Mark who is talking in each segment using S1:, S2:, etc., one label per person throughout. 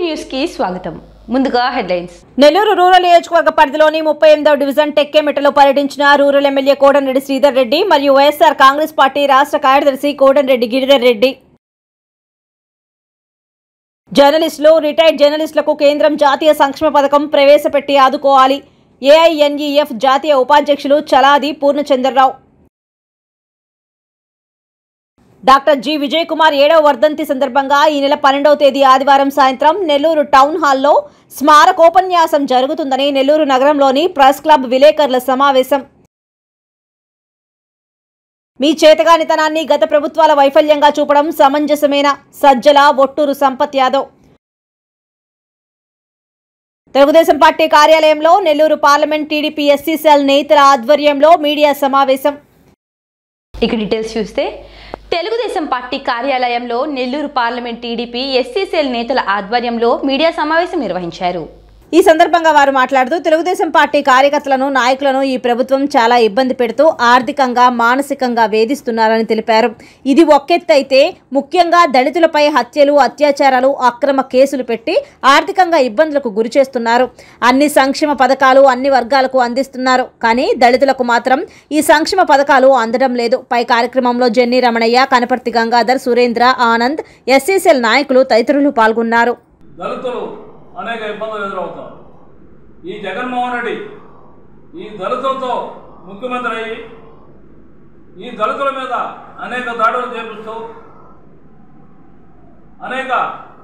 S1: news కి స్వాగతం ముందుగా హెడ్లైన్స్
S2: నెల్లూరు రూరల్ నియోజకవర్గ పరిధిలోని ముప్పై ఎనిమిదవ డివిజన్ టెక్కెమెటలో పర్యటించిన రూరల్ ఎమ్మెల్యే కోటంరెడ్డి శ్రీధర్ రెడ్డి మరియు వైఎస్ఆర్ కాంగ్రెస్ పార్టీ రాష్ట్ర కార్యదర్శి కోటంరెడ్డి గిరిధర్ రెడ్డి జర్నలిస్టులు రిటైర్డ్ జర్నలిస్టులకు కేంద్రం జాతీయ సంక్షేమ పథకం ప్రవేశపెట్టి ఆదుకోవాలి ఏఐఎన్ఈఎఫ్ జాతీయ ఉపాధ్యక్షులు చలాది పూర్ణచంద్రరావు డాక్టర్ జి విజయ్ కుమార్ ఏడవ వర్ధంతి సందర్భంగా ఈ నెల పన్నెండవ తేదీ ఆదివారం సాయంత్రం నెల్లూరు టౌన్ హాల్లో స్మారకోపన్యాసం జరుగుతుందని నెల్లూరు నగరంలోని ప్రెస్ క్లబ్ విలేకరుల సమావేశం మీ చేతగానితనాన్ని గత ప్రభుత్వాల వైఫల్యంగా చూపడం సమంజసమేన సజ్జల ఒట్టూరు సంపత్ యాదవ్ తెలుగుదేశం పార్టీ కార్యాలయంలో Nellore parliament TDP SC cell నేతల ఆధ్వర్యంలో మీడియా సమావేశం
S1: ఇక డీటెయిల్స్ చూస్తే తెలుగుదేశం పార్టీ కార్యాలయంలో నెల్లూరు పార్లమెంట్ టీడీపీ ఎస్సీసీఎల్ నేతల ఆధ్వర్యంలో మీడియా సమావేశం నిర్వహించారు
S2: ఈ సందర్భంగా వారు మాట్లాడుతూ తెలుగుదేశం పార్టీ కార్యకర్తలను నాయకులను ఈ ప్రభుత్వం చాలా ఇబ్బంది పెడుతూ ఆర్థికంగా మానసికంగా వేధిస్తున్నారని తెలిపారు ఇది ఒకెత్తైతే ముఖ్యంగా దళితులపై హత్యలు అత్యాచారాలు అక్రమ కేసులు పెట్టి ఆర్థికంగా ఇబ్బందులకు గురి చేస్తున్నారు అన్ని సంక్షేమ పథకాలు అన్ని వర్గాలకు అందిస్తున్నారు కానీ దళితులకు మాత్రం ఈ సంక్షేమ పథకాలు అందడం లేదు పై కార్యక్రమంలో జెన్నీ రమణయ్య కనపర్తి గంగాధర్ సురేంద్ర ఆనంద్ ఎస్సీసీఎల్ నాయకులు తదితరులు పాల్గొన్నారు
S3: దళితులు అనేక ఇబ్బందులు ఎదురవుతారు ఈ జగన్మోహన్ రెడ్డి ఈ దళితులతో ముఖ్యమంత్రి అయ్యి ఈ దళితుల మీద అనేక దాడులు చేపిస్తూ అనేక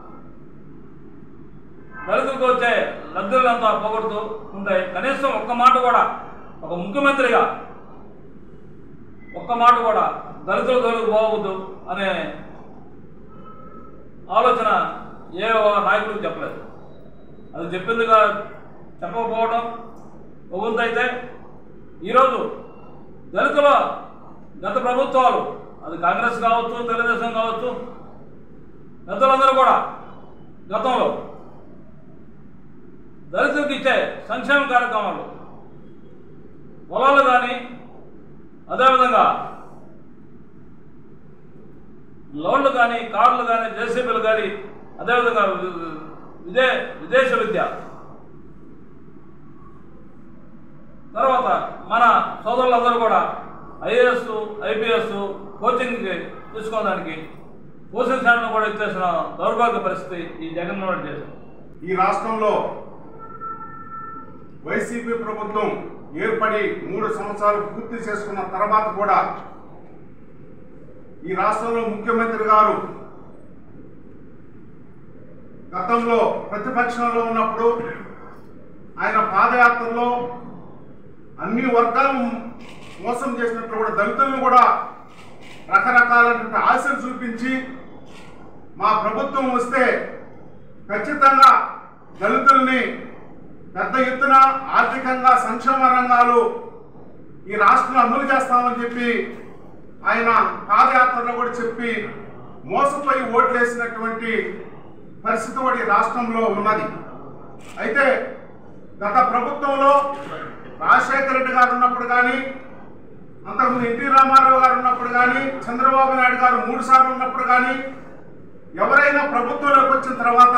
S3: దళితులకు వచ్చే లబ్ధులంతా పోగొడుతూ ఉంటాయి కనీసం ఒక్క మాట కూడా ఒక ముఖ్యమంత్రిగా ఒక్క మాట కూడా దళితుల దొరికి పోవద్దు అనే ఆలోచన ఏ నాయకుడికి చెప్పలేదు అది చెప్పిందిగా చెప్పకపోవడం ఒక వంతు అయితే ఈరోజు దళితుల గత ప్రభుత్వాలు అది కాంగ్రెస్ కావచ్చు తెలుగుదేశం కావచ్చు పెద్దలందరూ కూడా గతంలో దళితులకు ఇచ్చే సంక్షేమ కార్యక్రమాలు పొలాలు కానీ అదేవిధంగా లోన్లు కానీ కార్లు కానీ జేసీబీలు కానీ అదేవిధంగా వి- వి- విదే విదేశ విద్య తర్వాత మన సోదరులందరూ కూడా ఐఏఎస్ ఐపీఎస్ కోచింగ్కి తీసుకోవడానికి కోచింగ్ సెంటర్ కూడా ఇచ్చేసిన దౌర్భాగ్య పరిస్థితి ఈ జగన్మోహన్ రెడ్డి చేశారు
S4: ఈ రాష్ట్రంలో వైసీపీ ప్రభుత్వం ఏర్పడి మూడు సంవత్సరాలు పూర్తి చేసుకున్న తర్వాత కూడా ఈ రాష్ట్రంలో ముఖ్యమంత్రి గారు గతంలో ప్రతిపక్షంలో ఉన్నప్పుడు ఆయన పాదయాత్రలో అన్ని వర్గాలు మోసం చేసినట్లు కూడా దళితులను కూడా రకరకాలైనటువంటి ఆశలు చూపించి మా ప్రభుత్వం వస్తే ఖచ్చితంగా దళితుల్ని పెద్ద ఎత్తున ఆర్థికంగా సంక్షేమ రంగాలు ఈ రాష్ట్రంలో అమలు చేస్తామని చెప్పి ఆయన పాదయాత్రలో కూడా చెప్పి మోసపోయి ఓట్లేసినటువంటి పరిస్థితి కూడా ఈ రాష్ట్రంలో ఉన్నది అయితే గత ప్రభుత్వంలో రాజశేఖర రెడ్డి గారు ఉన్నప్పుడు కానీ అంతకుముందు ఎన్టీ రామారావు గారు ఉన్నప్పుడు కానీ చంద్రబాబు నాయుడు గారు మూడు సార్లు ఉన్నప్పుడు కానీ ఎవరైనా ప్రభుత్వంలోకి వచ్చిన తర్వాత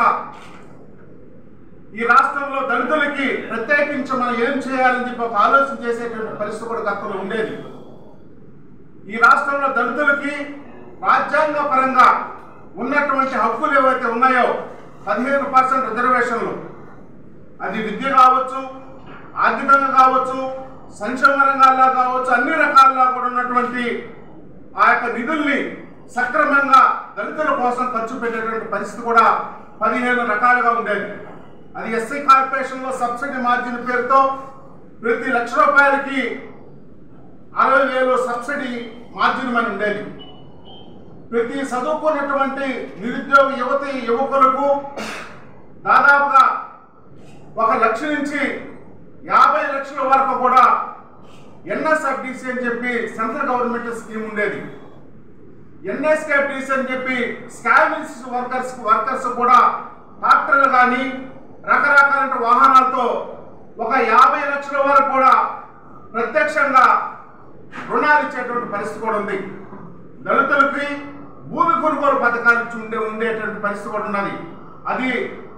S4: ఈ రాష్ట్రంలో దళితులకి ప్రత్యేకించి మనం ఏం చేయాలని చెప్పి ఒక ఆలోచన చేసేటువంటి పరిస్థితి కూడా గతంలో ఉండేది ఈ రాష్ట్రంలో దళితులకి రాజ్యాంగ పరంగా ఉన్నటువంటి హక్కులు ఏవైతే ఉన్నాయో పదిహేను పర్సెంట్ రిజర్వేషన్లు అది విద్య కావచ్చు ఆర్థికంగా కావచ్చు సంక్షేమ రంగాల్లో కావచ్చు అన్ని రకాల్లో కూడా ఉన్నటువంటి ఆ యొక్క నిధుల్ని సక్రమంగా దళితుల కోసం ఖర్చు పెట్టేటువంటి పరిస్థితి కూడా పదిహేను రకాలుగా ఉండేది అది ఎస్సీ కార్పొరేషన్లో సబ్సిడీ మార్జిన్ పేరుతో ప్రతి లక్ష రూపాయలకి అరవై వేలు సబ్సిడీ మార్జిన్ అని ఉండేది ప్రతి చదువుకున్నటువంటి నిరుద్యోగ యువతి యువకులకు దాదాపుగా ఒక లక్ష నుంచి యాభై లక్షల వరకు కూడా ఎన్ఎస్ఎఫ్డిసి అని చెప్పి సెంట్రల్ గవర్నమెంట్ స్కీమ్ ఉండేది ఎన్ఎస్కేఫ్డిసి అని చెప్పి స్కావెన్స్ వర్కర్స్ వర్కర్స్ కూడా ట్రాక్టర్లు కానీ రకరకాల వాహనాలతో ఒక యాభై లక్షల వరకు కూడా ప్రత్యక్షంగా రుణాలు ఇచ్చేటువంటి పరిస్థితి కూడా ఉంది దళితులకి భూమి కొనుగోలు పథకాలు ఇచ్చి ఉండే ఉండేటువంటి పరిస్థితి కూడా ఉన్నది అది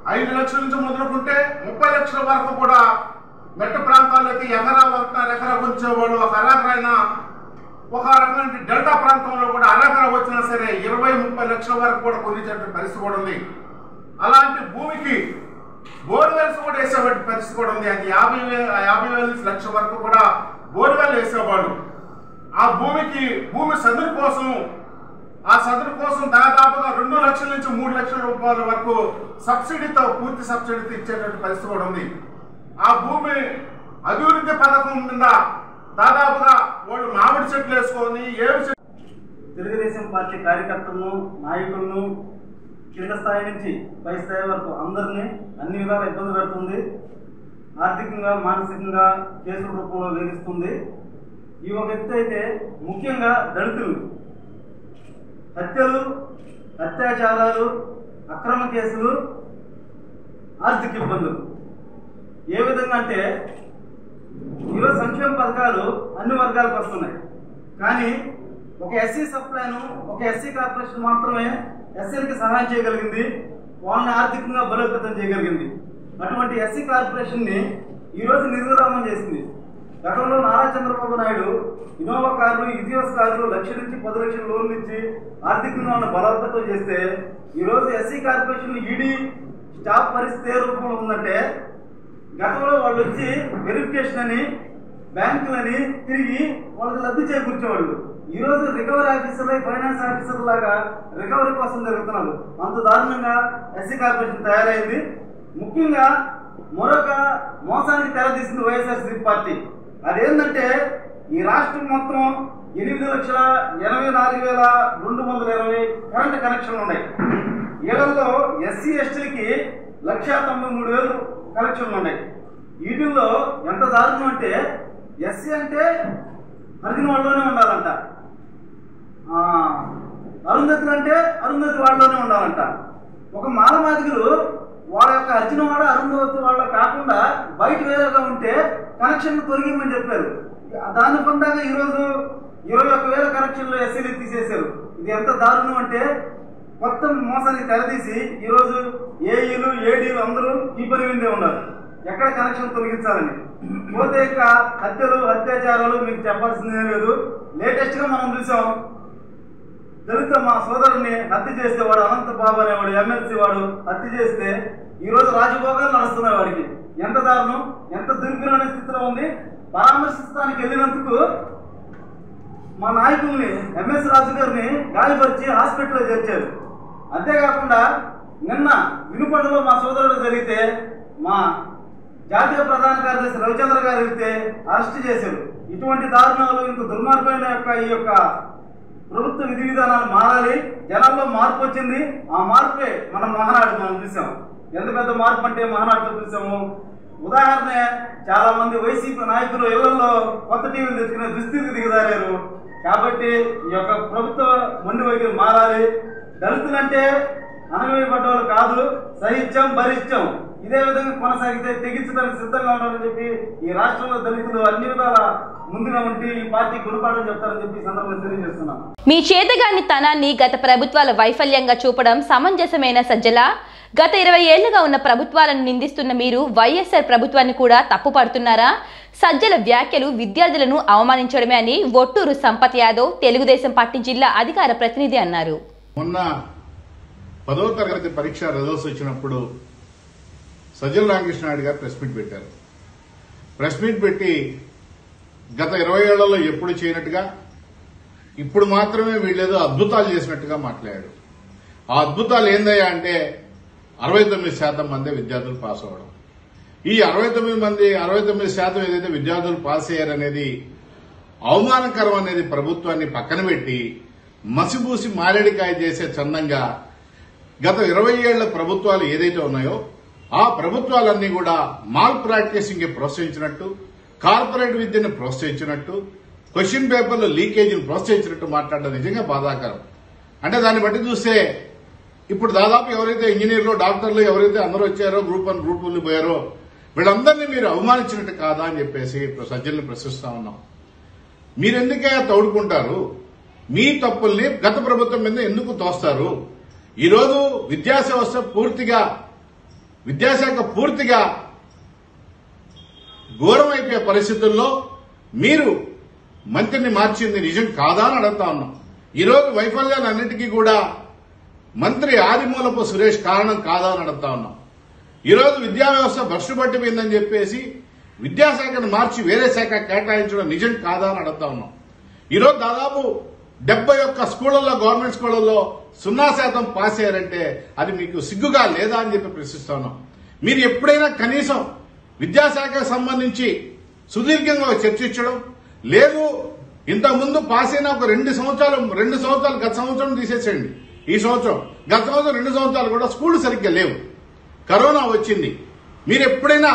S4: ఐదు లక్షల నుంచి మొదలుకుంటే ముప్పై లక్షల వరకు కూడా మెట్ట ప్రాంతాల్లోకి ఎకరా ఒకటిన్నర ఎకరా వచ్చేవాళ్ళు ఒక అరెకరైనా ఒక రకమైన డెల్టా ప్రాంతంలో కూడా అరెకరా వచ్చినా సరే ఇరవై ముప్పై లక్షల వరకు కూడా కొనిచేటువంటి పరిస్థితి కూడా ఉంది అలాంటి భూమికి బోర్వెల్స్ కూడా వేసేటువంటి పరిస్థితి కూడా ఉంది అది యాభై వేల యాభై వేల నుంచి లక్ష వరకు కూడా బోర్వెల్ వేసేవాళ్ళు ఆ భూమికి భూమి సదురు కోసం ఆ సదురు కోసం దాదాపుగా రెండు లక్షల నుంచి మూడు లక్షల రూపాయల వరకు సబ్సిడీతో పూర్తి సబ్సిడీతో ఇచ్చేటువంటి పరిస్థితి కూడా ఉంది ఆ భూమి అభివృద్ధి పథకం మీద దాదాపుగా వాళ్ళు మామిడి చెట్లు వేసుకొని ఏవి చెట్లు
S5: తెలుగుదేశం పార్టీ కార్యకర్తలను నాయకులను కింద స్థాయి నుంచి పై స్థాయి వరకు అందరినీ అన్ని విధాలా ఇబ్బంది పెడుతుంది ఆర్థికంగా మానసికంగా కేసుల రూపంలో వేధిస్తుంది ఈ ఒక ఎత్తు అయితే ముఖ్యంగా దళితులు హత్యలు అత్యాచారాలు అక్రమ కేసులు ఆర్థిక ఇబ్బందులు ఏ విధంగా అంటే ఈరోజు సంక్షేమ పథకాలు అన్ని వర్గాలకు వస్తున్నాయి కానీ ఒక ఎస్సీ సప్లైను ఒక ఎస్సీ కార్పొరేషన్ మాత్రమే ఎస్సీలకి సహాయం చేయగలిగింది వాళ్ళని ఆర్థికంగా బలోపేతం చేయగలిగింది అటువంటి ఎస్సీ కార్పొరేషన్ని ఈరోజు నిర్విరామం చేసింది గతంలో నారా చంద్రబాబు నాయుడు ఇన్నోవా కార్లు ఇథియోస్ కార్లు లక్ష నుంచి పది లక్షల లోన్లు ఇచ్చి ఆర్థికంగా వాళ్ళని బలోపేతం చేస్తే ఈరోజు ఎస్సీ కార్పొరేషన్ ఈడీ స్టాఫ్ పరిస్థితి ఏ రూపంలో ఉందంటే గతంలో వాళ్ళు వచ్చి వెరిఫికేషన్ అని బ్యాంకులని తిరిగి వాళ్ళకి లబ్ధి చేకూర్చేవాళ్ళు ఈ రోజు రికవరీ ఆఫీసర్లు ఫైనాన్స్ ఆఫీసర్ లాగా రికవరీ కోసం జరుగుతున్నారు అంత దారుణంగా ఎస్సీ కార్పొరేషన్ తయారైంది ముఖ్యంగా మరొక మోసానికి తెరదీసింది వైఎస్ఆర్సీ పార్టీ అదేంటంటే ఈ రాష్ట్రం మొత్తం ఎనిమిది లక్షల ఎనభై నాలుగు వేల రెండు వందల ఇరవై కరెంట్ కనెక్షన్లు ఉన్నాయి వీళ్ళల్లో ఎస్సీ ఎస్టీలకి లక్ష తొంభై మూడు వేలు కలెక్షన్లు ఉన్నాయి వీటిల్లో ఎంత దారుణం అంటే ఎస్సీ అంటే అర్జున్ వాళ్ళలోనే ఉండాలంట ఆ, అరుంధతులు అంటే అరుంధతి వాళ్ళలోనే ఉండాలంట ఒక మానవాదికులు వాళ్ళ యొక్క అర్జున వాడ అరుంధవతి వాళ్ళ కాకుండా బయట వేరేగా ఉంటే కనెక్షన్ తొలగిమని చెప్పారు దాని పొందాక ఈరోజు ఇరవై ఒక్క వేల కనెక్షన్లు ఎస్సీలు తీసేశారు ఇది ఎంత దారుణం అంటే మొత్తం మోసానికి తెరదీసి ఈరోజు ఏఈలు ఏడీలు అందరూ ఈ పని మీదే ఉన్నారు ఎక్కడ కనెక్షన్ తొలగించాలని పోతే ఇక హత్యలు అత్యాచారాలు మీకు చెప్పాల్సిందే లేదు లేటెస్ట్ గా మనం చూసాం దళిత మా సోదరుని హత్య చేస్తే వాడు అనంత బాబు అనేవాడు ఎమ్మెల్సీ వాడు హత్య చేస్తే ఈ రోజు రాజభోగాలు నడుస్తున్నాయి వాడికి ఎంత దారుణం ఎంత దుర్భరమైన స్థితిలో ఉంది పరామర్శిస్తానికి వెళ్ళినందుకు మా నాయకుల్ని ఎంఎస్ రాజు గారిని గాయపరిచి హాస్పిటల్లో చేర్చారు అంతేకాకుండా నిన్న వినుకొండలో మా సోదరుడు జరిగితే మా జాతీయ ప్రధాన కార్యదర్శి రవిచంద్ర గారు వెళ్తే అరెస్ట్ చేశారు ఇటువంటి దారుణాలు ఇంత దుర్మార్గమైన యొక్క ఈ యొక్క ప్రభుత్వ విధి విధానాలు మారాలి జనాల్లో మార్పు వచ్చింది ఆ మార్పే మనం మహానాడు మనం చూసాం ఎంత పెద్ద మార్పు అంటే మహానాడుతో చూసాము ఉదాహరణ చాలా మంది వైసీపీ నాయకులు ఇళ్లలో కొత్త టీవీలు తెచ్చుకునే దుస్థితికి దిగజారారు కాబట్టి ఈ యొక్క ప్రభుత్వ మొండి వైఖరి మారాలి దళితులంటే అనగవేయబడ్డ వాళ్ళు కాదు సహిత్యం భరిత్యం ఇదే విధంగా కొనసాగితే తెగించడానికి సిద్ధంగా ఉండాలని చెప్పి ఈ రాష్ట్రంలో దళితులు అన్ని విధాల ముందుగా ఉండి ఈ పార్టీ గుణపాఠం చెప్తారని చెప్పి ఈ సందర్భంగా తెలియజేస్తున్నాం
S1: మీ చేతగాని తనాన్ని గత ప్రభుత్వాల వైఫల్యంగా చూపడం సమంజసమైన సజ్జల గత ఇరవై ఏళ్లుగా ఉన్న ప్రభుత్వాలను నిందిస్తున్న మీరు వైఎస్ఆర్ ప్రభుత్వాన్ని కూడా తప్పుపడుతున్నారా సజ్జల వ్యాఖ్యలు విద్యార్థులను అవమానించడమే అని ఒట్టూరు సంపత్ యాదవ్ తెలుగుదేశం పార్టీ జిల్లా అధికార ప్రతినిధి అన్నారు
S6: మొన్న పదవ తరగతి పరీక్ష రిజల్ట్స్ వచ్చినప్పుడు సజ్జల రామకృష్ణ నాయుడు గారు ప్రెస్ మీట్ పెట్టారు ప్రెస్ మీట్ పెట్టి గత ఇరవై ఏళ్లలో ఎప్పుడు చేయనట్టుగా ఇప్పుడు మాత్రమే వీళ్ళేదో అద్భుతాలు చేసినట్టుగా మాట్లాడాడు ఆ అద్భుతాలు ఏందయ్యా అంటే అరవై తొమ్మిది శాతం మందే విద్యార్థులు పాస్ అవ్వడం ఈ అరవై తొమ్మిది మంది అరవై తొమ్మిది శాతం ఏదైతే విద్యార్థులు పాస్ అయ్యారనేది అవమానకరం అనేది ప్రభుత్వాన్ని పక్కన పెట్టి మసిబూసి మారేడికాయ చేసే చందంగా గత ఇరవై ఏళ్ల ప్రభుత్వాలు ఏదైతే ఉన్నాయో ఆ ప్రభుత్వాలన్నీ కూడా మాల్ ప్రాక్టీసింగ్ ప్రోత్సహించినట్టు కార్పొరేట్ విద్యను ప్రోత్సహించినట్టు క్వశ్చన్ పేపర్లు లీకేజీని ప్రోత్సహించినట్టు మాట్లాడడం నిజంగా బాధాకరం అంటే దాన్ని బట్టి చూస్తే ఇప్పుడు దాదాపు ఎవరైతే ఇంజనీర్లు డాక్టర్లు ఎవరైతే అందరూ వచ్చారో గ్రూప్ వన్ గ్రూప్ టూలు పోయారో వీళ్ళందరినీ మీరు అవమానించినట్టు కాదా అని చెప్పేసి ఇప్పుడు సజ్జల్ని ప్రశ్నిస్తా ఉన్నాం మీరెందుకే తౌడుకుంటారు మీ తప్పుల్ని గత ప్రభుత్వం మీద ఎందుకు తోస్తారు ఈరోజు విద్యా వ్యవస్థ పూర్తిగా విద్యాశాఖ పూర్తిగా ఘోరం అయిపోయే పరిస్థితుల్లో మీరు మంత్రిని మార్చింది నిజం కాదా అని అడుగుతా ఉన్నాం ఈరోజు వైఫల్యాలన్నిటికీ కూడా మంత్రి ఆదిమూలపు సురేష్ కారణం కాదా అని అడుగుతా ఉన్నాం ఈరోజు విద్యా వ్యవస్థ భ్రష్టు పట్టిపోయిందని చెప్పేసి విద్యాశాఖను మార్చి వేరే శాఖ కేటాయించడం నిజం కాదా అని అడుగుతా ఉన్నాం ఈరోజు దాదాపు డెబ్బై ఒక్క స్కూళ్లలో గవర్నమెంట్ స్కూళ్లలో సున్నా శాతం పాస్ అయ్యారంటే అది మీకు సిగ్గుగా లేదా అని చెప్పి ప్రశ్నిస్తా ఉన్నాం మీరు ఎప్పుడైనా కనీసం విద్యాశాఖకు సంబంధించి సుదీర్ఘంగా చర్చించడం లేదు ఇంతకుముందు పాస్ అయిన ఒక రెండు సంవత్సరాలు రెండు సంవత్సరాలు గత సంవత్సరం తీసేసేయండి ఈ సంవత్సరం గత సంవత్సరం రెండు సంవత్సరాలు కూడా స్కూళ్లు సరిగ్గా లేవు కరోనా వచ్చింది మీరు ఎప్పుడైనా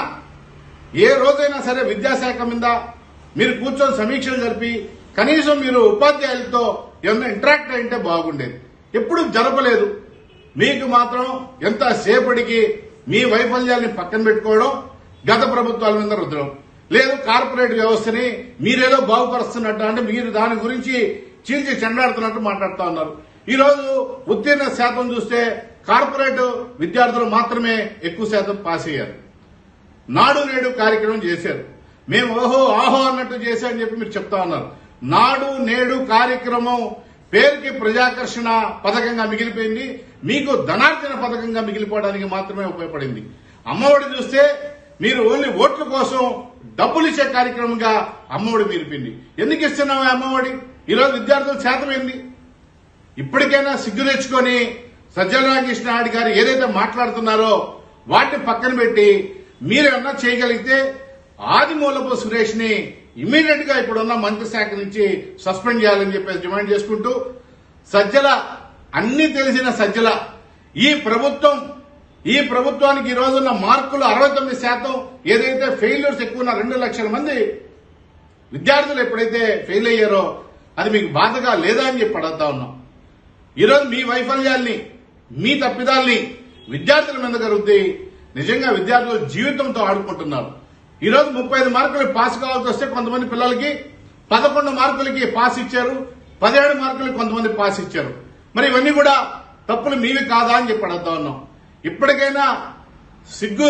S6: ఏ రోజైనా సరే విద్యాశాఖ మీద మీరు కూర్చొని సమీక్షలు జరిపి కనీసం మీరు ఉపాధ్యాయులతో ఏమన్నా ఇంటరాక్ట్ అయింటే బాగుండేది ఎప్పుడు జరపలేదు మీకు మాత్రం ఎంత సేపటికి మీ వైఫల్యాన్ని పక్కన పెట్టుకోవడం గత ప్రభుత్వాల మీద రుద్దడం లేదు కార్పొరేట్ వ్యవస్థని మీరేదో బాగుపరుస్తున్నట్టు అంటే మీరు దాని గురించి చీల్చి చెండాడుతున్నట్టు మాట్లాడుతా ఉన్నారు ఈ రోజు ఉత్తీర్ణ శాతం చూస్తే కార్పొరేట్ విద్యార్థులు మాత్రమే ఎక్కువ శాతం పాస్ అయ్యారు నాడు నేడు కార్యక్రమం చేశారు మేము ఓహో ఆహో అన్నట్టు చేశామని చెప్పి మీరు చెప్తా ఉన్నారు నాడు నేడు కార్యక్రమం పేరుకి ప్రజాకర్షణ పథకంగా మిగిలిపోయింది మీకు ధనార్జన పథకంగా మిగిలిపోవడానికి మాత్రమే ఉపయోగపడింది అమ్మఒడి చూస్తే మీరు ఓన్లీ ఓట్ల కోసం డబ్బులు ఇచ్చే కార్యక్రమంగా అమ్మఒడి మిగిలిపోయింది ఎందుకు ఇస్తున్నాం ఈ అమ్మఒడి ఈరోజు విద్యార్థుల శాతం ఏంది ఇప్పటికైనా సిగ్గు తెచ్చుకొని సజ్జల రామకృష్ణ నాయుడు గారు ఏదైతే మాట్లాడుతున్నారో వాటిని పక్కన పెట్టి మీరు ఏమన్నా చేయగలిగితే ఆదిమూలపు సురేష్ ని ఇమీడియట్ గా ఇప్పుడున్న మంత్రి శాఖ నుంచి సస్పెండ్ చేయాలని చెప్పేసి డిమాండ్ చేసుకుంటూ సజ్జల అన్ని తెలిసిన సజ్జల ఈ ప్రభుత్వం ఈ ప్రభుత్వానికి ఈ రోజున్న మార్కులు అరవై తొమ్మిది శాతం ఏదైతే ఫెయిల్యూర్స్ ఎక్కువ ఉన్న రెండు లక్షల మంది విద్యార్థులు ఎప్పుడైతే ఫెయిల్ అయ్యారో అది మీకు బాధగా లేదా అని చెప్పి అడుగుతా ఉన్నాం ఈరోజు మీ వైఫల్యాల్ని మీ తప్పిదాల్ని విద్యార్థుల మీద జరుగుతాయి నిజంగా విద్యార్థులు జీవితంతో ఆడుకుంటున్నారు ఈరోజు ముప్పై ఐదు మార్కులు పాస్ కావాల్సి వస్తే కొంతమంది పిల్లలకి పదకొండు మార్కులకి పాస్ ఇచ్చారు పదిహేడు మార్కులకి కొంతమంది పాస్ ఇచ్చారు మరి ఇవన్నీ కూడా తప్పులు మీవి కాదా అని చెప్పి అడుగుతా ఉన్నాం ఇప్పటికైనా సిగ్గు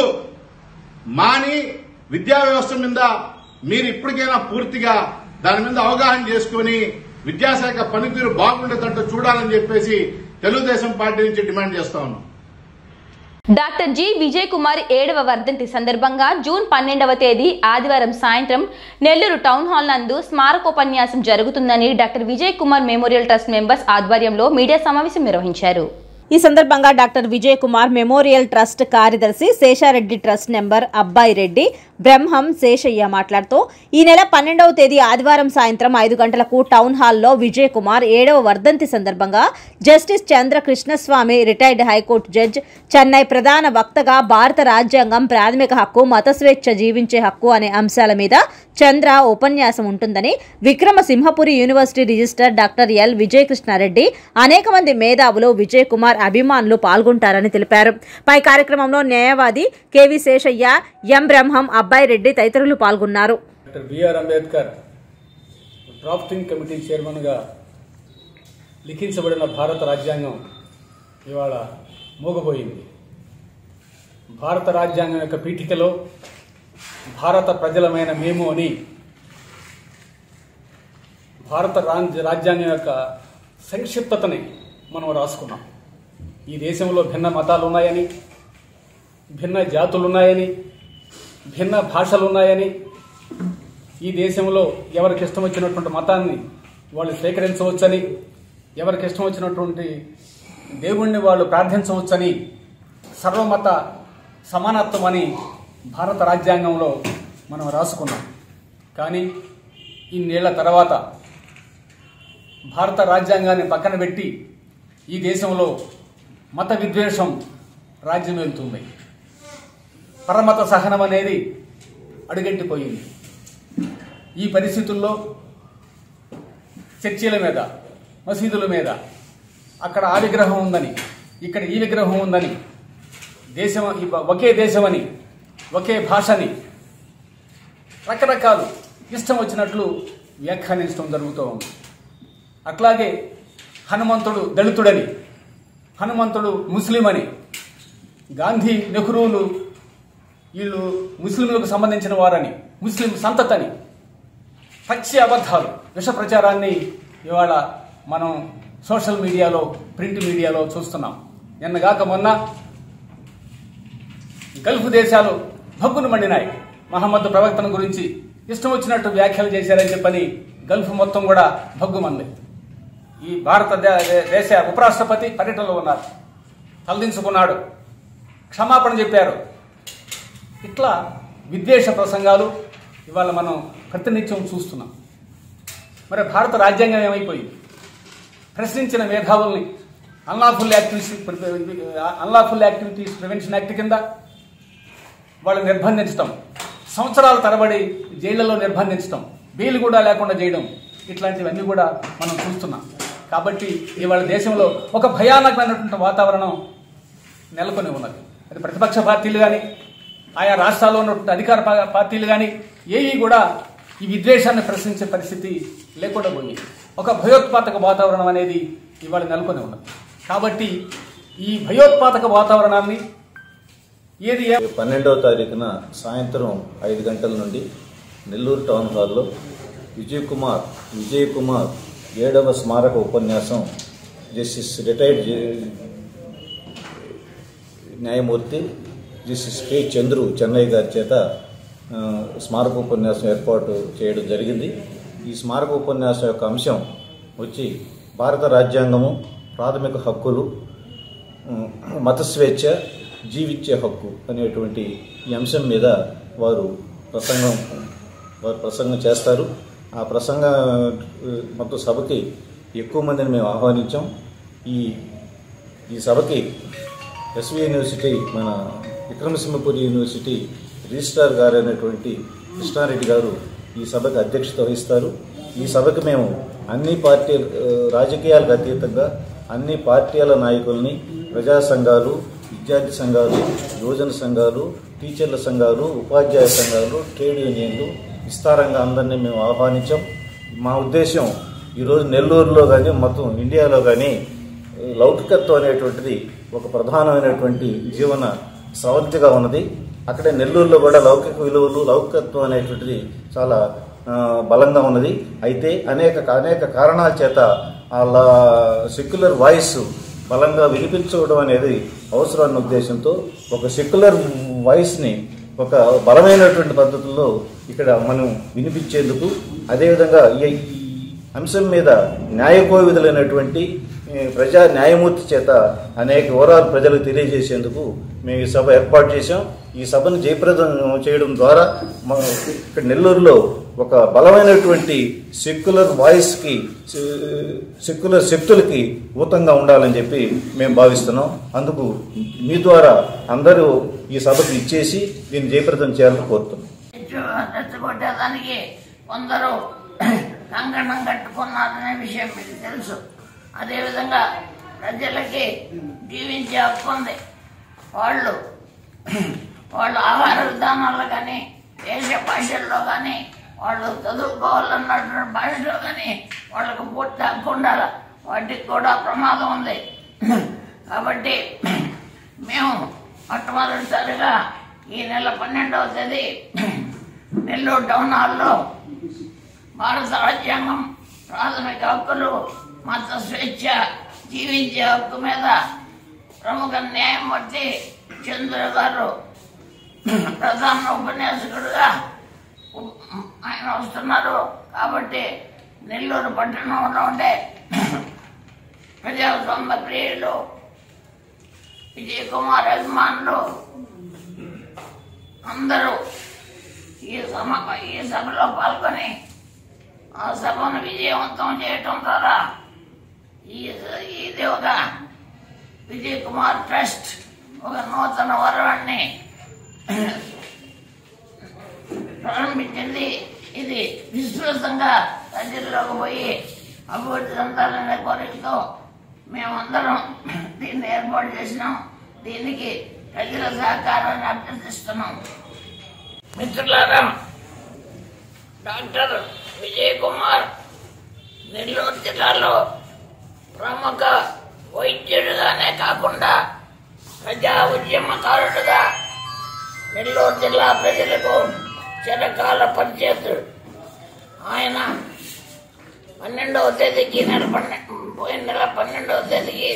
S6: మాని విద్యా వ్యవస్థ మీద మీరు ఇప్పటికైనా పూర్తిగా దాని మీద అవగాహన చేసుకుని విద్యాశాఖ పనితీరు బాగుండేటట్టు చూడాలని చెప్పేసి తెలుగుదేశం పార్టీ నుంచి డిమాండ్ చేస్తా ఉన్నాం
S1: డాక్టర్ జి విజయ్ కుమార్ ఏడవ వర్ధంతి సందర్భంగా జూన్ పన్నెండవ తేదీ ఆదివారం సాయంత్రం నెల్లూరు టౌన్ హాల్ నందు స్మారకోపన్యాసం జరుగుతుందని doctor Vijay Kumar memorial trust members ఆధ్వర్యంలో మీడియా సమావేశం నిర్వహించారు
S2: ఈ సందర్భంగా doctor Vijay Kumar memorial trust కార్యదర్శి శేషారెడ్డి ట్రస్ట్ నెంబర్ అబ్బాయి రెడ్డి బ్రహ్మం శేషయ్య మాట్లాడుతూ ఈ నెల పన్నెండవ తేదీ ఆదివారం సాయంత్రం ఐదు గంటలకు టౌన్ హాల్లో విజయ్ కుమార్ ఏడవ వర్ధంతి సందర్భంగా justice Chandra Krishnaswamy retired high court judge Chennai ప్రధాన వక్తగా భారత రాజ్యాంగం ప్రాథమిక హక్కు మత స్వేచ్ఛ జీవించే హక్కు అనే అంశాల మీద చంద్ర ఉపన్యాసం ఉంటుందని Vikramasimhapuri university register doctor L Vijayakrishna Reddy అనేక మంది మేధావులు విజయ్ కుమార్ అభిమానులు పాల్గొంటారని తెలిపారు పై కార్యక్రమంలో న్యాయవాది కెవి శేషయ్య ఎం బ్రహ్మం అబ్బాయి రెడ్డి తదితరులు పాల్గొన్నారు
S7: doctor B R Ambedkar drafting committee చైర్మన్గా లిఖించబడిన భారత రాజ్యాంగం ఇవాళ మూగపోయింది భారత రాజ్యాంగం యొక్క పీఠికలో భారత ప్రజలమైన మేము అని భారత రాజ్య రాజ్యాంగం యొక్క సంక్షిప్తతని మనం రాసుకున్నాం ఈ దేశంలో భిన్న మతాలు ఉన్నాయని భిన్న జాతులు ఉన్నాయని భిన్న భాషలు ఉన్నాయని ఈ దేశంలో ఎవరికి ఇష్టం వచ్చినటువంటి మతాన్ని వాళ్ళు స్వీకరించవచ్చని ఎవరికి ఇష్టం వచ్చినటువంటి దేవుణ్ణి వాళ్ళు ప్రార్థించవచ్చని సర్వమత సమానత్వం అని భారత రాజ్యాంగంలో మనం రాసుకున్నాం కానీ ఇన్నేళ్ల తర్వాత భారత రాజ్యాంగాన్ని పక్కన పెట్టి ఈ దేశంలో మత విద్వేషం రాజ్యం వెళ్తుంది పరమత సహనం అనేది అడుగంటిపోయింది ఈ పరిస్థితుల్లో చర్చిల మీద మసీదుల మీద అక్కడ ఆ విగ్రహం ఉందని ఇక్కడ ఈ విగ్రహం ఉందని దేశం ఈ ఒకే దేశమని ఒకే భాషని రకరకాలు ఇష్టం వచ్చినట్లు వ్యాఖ్యానించడం జరుగుతూ ఉంది అట్లాగే హనుమంతుడు దళితుడని హనుమంతుడు ముస్లిం అని గాంధీ నెహ్రూలు వీళ్ళు ముస్లింలకు సంబంధించిన వారని ముస్లిం సంతతని పచ్చి అబద్ధాలు విష ప్రచారాన్ని ఇవాళ మనం సోషల్ మీడియాలో ప్రింట్ మీడియాలో చూస్తున్నాం నిన్నగాక మొన్న గల్ఫ్ దేశాలు భగ్గును మండినాయి మహమ్మద్ ప్రవక్తన గురించి ఇష్టం వచ్చినట్టు వ్యాఖ్యలు చేశారని చెప్పని గల్ఫ్ మొత్తం కూడా భగ్గుమంది ఈ భారత దే- దేశ ఉపరాష్ట్రపతి పర్యటనలో ఉన్నారు తలదించుకున్నాడు క్షమాపణ చెప్పారు ఇట్లా విద్వేష ప్రసంగాలు ఇవాళ మనం ప్రతినిత్యం చూస్తున్నాం మరి భారత రాజ్యాంగం ఏమైపోయింది ప్రశ్నించిన మేధావుల్ని unlawful activities unlawful activities prevention act కింద వాళ్ళు నిర్బంధించడం సంవత్సరాల తరబడి జైళ్లలో నిర్బంధించడం బెయిల్ కూడా లేకుండా చేయడం ఇట్లాంటివన్నీ కూడా మనం చూస్తున్నాం కాబట్టి ఇవాళ దేశంలో ఒక భయానకమైనటువంటి వాతావరణం నెలకొని ఉన్నది అది ప్రతిపక్ష పార్టీలు కానీ ఆయా రాష్ట్రాల్లో ఉన్నటువంటి అధికార పా- పార్టీలు కానీ ఏవి కూడా ఈ విద్వేషాన్ని ప్రశ్నించే పరిస్థితి లేకుండా పోయింది ఒక భయోత్పాతక వాతావరణం అనేది ఇవాళ నెలకొని ఉన్నది కాబట్టి ఈ భయోత్పాతక వాతావరణాన్ని ఏది ఏ
S8: పన్నెండవ తారీఖున సాయంత్రం ఐదు గంటల నుండి నెల్లూరు టౌన్ హాల్లో విజయ్ కుమార్ విజయ్ కుమార్ ఏడవ స్మారక ఉపన్యాసం జస్టిస్ రిటైర్డ్ జే- న్యాయమూర్తి జస్టిస్ కె చంద్రు చెన్నై గారి చేత ఆ, స్మారక ఉపన్యాసం ఏర్పాటు చేయడం జరిగింది ఈ స్మారక ఉపన్యాసం యొక్క అంశం వచ్చి భారత రాజ్యాంగము ప్రాథమిక హక్కులు ఉమ్, మత స్వేచ్ఛ జీవించే హక్కు అనేటువంటి ఈ అంశం మీద వారు ప్రసంగం వారు ప్రసంగం చేస్తారు ఆ ప్రసంగ ఉ, మొత్తం సభకి ఎక్కువ మందిని మేము ఆహ్వానించాం ఈ ఈ సభకి ఎస్వి యూనివర్సిటీ మన విక్రమసింహపురి యూనివర్సిటీ రిజిస్ట్రార్ గారు అయినటువంటి కృష్ణారెడ్డి గారు ఈ సభకు అధ్యక్షత వహిస్తారు ఈ సభకు మేము అన్ని పార్టీ రాజకీయాలకు అతీతంగా అన్ని పార్టీల నాయకుల్ని ప్రజా సంఘాలు విద్యార్థి సంఘాలు యువజన సంఘాలు టీచర్ల సంఘాలు ఉపాధ్యాయ సంఘాలు ట్రేడ్ యూనియన్లు విస్తారంగా అందరినీ మేము ఆహ్వానించాం మా ఉద్దేశం ఈరోజు నెల్లూరులో కానీ మొత్తం ఇండియాలో కానీ లౌకికత్వం అనేటువంటిది ఒక ప్రధానమైనటువంటి జీవన స్రవంతిగా ఉన్నది అక్కడే నెల్లూరులో కూడా లౌకిక విలువలు లౌకికత్వం అనేటువంటిది చాలా ఆ, బలంగా ఉన్నది అయితే అనేక అనేక కారణాల చేత ఆ సెక్యులర్ వాయిస్ బలంగా వినిపించుకోవడం అనేది అవసరమైన ఉద్దేశంతో ఒక సెక్యులర్ వాయిస్ని ఒక బలమైనటువంటి పద్ధతుల్లో ఇక్కడ మనం వినిపించేందుకు అదేవిధంగా ఈ అంశం మీద న్యాయకోవిధులైనటువంటి ఏ, ప్రజా న్యాయమూర్తి చేత అనేక వివరాలు ప్రజలకు తెలియజేసేందుకు మేము ఈ సభ ఏర్పాటు చేశాం ఈ సభను జయప్రదం చేయడం ద్వారా మన ఇక్కడ నెల్లూరులో ఒక బలమైనటువంటి సెక్యులర్ వాయిస్కి సెక్యులర్ శక్తులకి ఊతంగా ఉండాలని చెప్పి మేము భావిస్తున్నాం అందుకు మీ ద్వారా అందరూ ఈ సభకు ఇచ్చేసి దీన్ని జయప్రదం చేయాలని కోరుతున్నాం
S9: రెచ్చగొట్టేదానికి కొందరు కంకణం కట్టుకున్నారనే విషయం మీకు తెలుసు అదేవిధంగా ప్రజలకి జీవించే హక్కు ఉంది వాళ్ళు వాళ్ళ ఆహార విధానాల్లో కానీ దేశ భాషల్లో కానీ వాళ్ళు చదువుకోవాలన్నటువంటి భాషలో కానీ వాళ్ళకు పూర్తి హక్కు ఉండాలి వాటికి కూడా ప్రమాదం ఉంది కాబట్టి మేము మొట్టమొదటిసారిగా ఈ నెల పన్నెండవ తేదీ నెల్లూరు టౌన్ హాల్లో భారత రాజ్యాంగం ప్రాథమిక హక్కులు మత స్వేచ్ఛ జీవించే హక్కు మీద ప్రముఖ న్యాయమూర్తి చంద్ర గారు ప్రధాన ఉపన్యాసకుడుగా ఉ- ఆయన వస్తున్నారు కాబట్టి నెల్లూరు పట్టణంలో ఉండే ప్రజాస్వామ్య ప్రియులు విజయ్ కుమార్ అభిమానులు అందరూ ఈ సమ ఈ సభలో పాల్గొని ఆ సభను విజయవంతం చేయటం ద్వారా ఈ ఇది ఒక విజయ్ కుమార్ ట్రస్ట్ ఒక నూతన వరవాన్ని ప్రారంభించింది ఇది విశ్వాసంగా ప్రజల్లోకి పోయి అభివృద్ధి చెందాలనే కోరికతో మేమందరం దీన్ని ఏర్పాటు చేసినాం దీనికి ప్రజల సహకారాన్ని అభ్యర్థిస్తున్నాం మిత్రులారా డాక్టర్ విజయ్ కుమార్ నెల్లూరు జిల్లాలో ప్రముఖ వైద్యుడిగానే కాకుండా ప్రజా ఉద్యమకారుడుగా నెల్లూరు జిల్లా ప్రజలకు చిరకాల పరిచయుడు ఆయన పన్నెండవ తేదీకి నెల పన్నెండు పోయిన నెల పన్నెండవ తేదీకి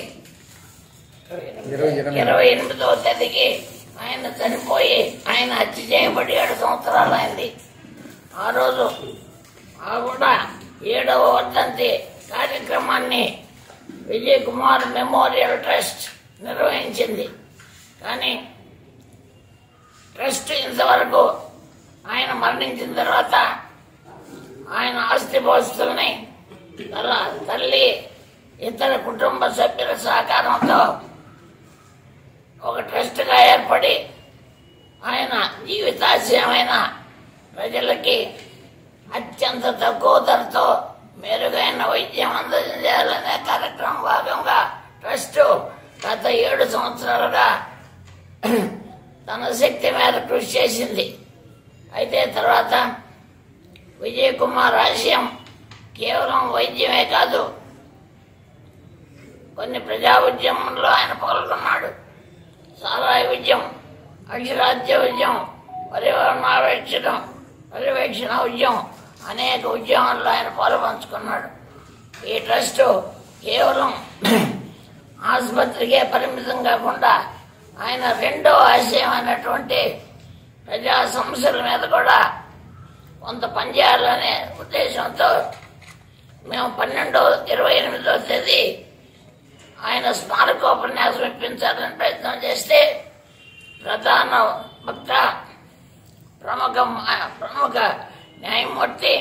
S9: ఇరవై ఎనిమిదవ తేదీకి ఆయన చనిపోయి ఆయన హత్య చేయబడి ఏడు సంవత్సరాలు అయింది ఆ రోజు ఆ కూడా ఏడవ వర్ధంతి కార్యక్రమాన్ని విజయ్ కుమార్ మెమోరియల్ ట్రస్ట్ నిర్వహించింది కానీ ట్రస్ట్ ఇంతవరకు ఆయన మరణించిన తర్వాత ఆయన ఆస్తిపాస్తుల్ని తన తల్లి ఇతర కుటుంబ సభ్యుల సహకారంతో ఒక ట్రస్ట్గా ఏర్పడి ఆయన జీవితాశయమైన ప్రజలకి అత్యంత తక్కువ ధరతో మెరుగైన వైద్యం అందజేయాలనే కార్యక్రమం భాగంగా ట్రస్ట్ గత ఏడు సంవత్సరాలుగా తన శక్తి మేర కృషి చేసింది అయితే తర్వాత విజయ్ కుమార్ ఆశయం కేవలం వైద్యమే కాదు కొన్ని ప్రజా ఉద్యమంలో ఆయన పాల్గొన్నాడు సారాయి ఉద్యమం అక్షరాధ్య ఉద్యమం పర్యావరణావేక్షణం పర్యవేక్షణ ఉద్యమం అనేక ఉద్యమాల్లో ఆయన పాల్పంచుకున్నాడు ఈ ట్రస్ట్ కేవలం ఆసుపత్రికే పరిమితం కాకుండా ఆయన రెండో ఆశయం అయినటువంటి ప్రజా సమస్యల మీద కూడా కొంత పనిచేయాలనే ఉద్దేశంతో మేము పన్నెండో ఇరవై ఎనిమిదో తేదీ ఆయన స్మారకోపన్యాసం ఇప్పించాలని ప్రయత్నం చేస్తే ప్రధాన వక్త ప్రముఖ ప్రముఖ న్యాయమూర్తి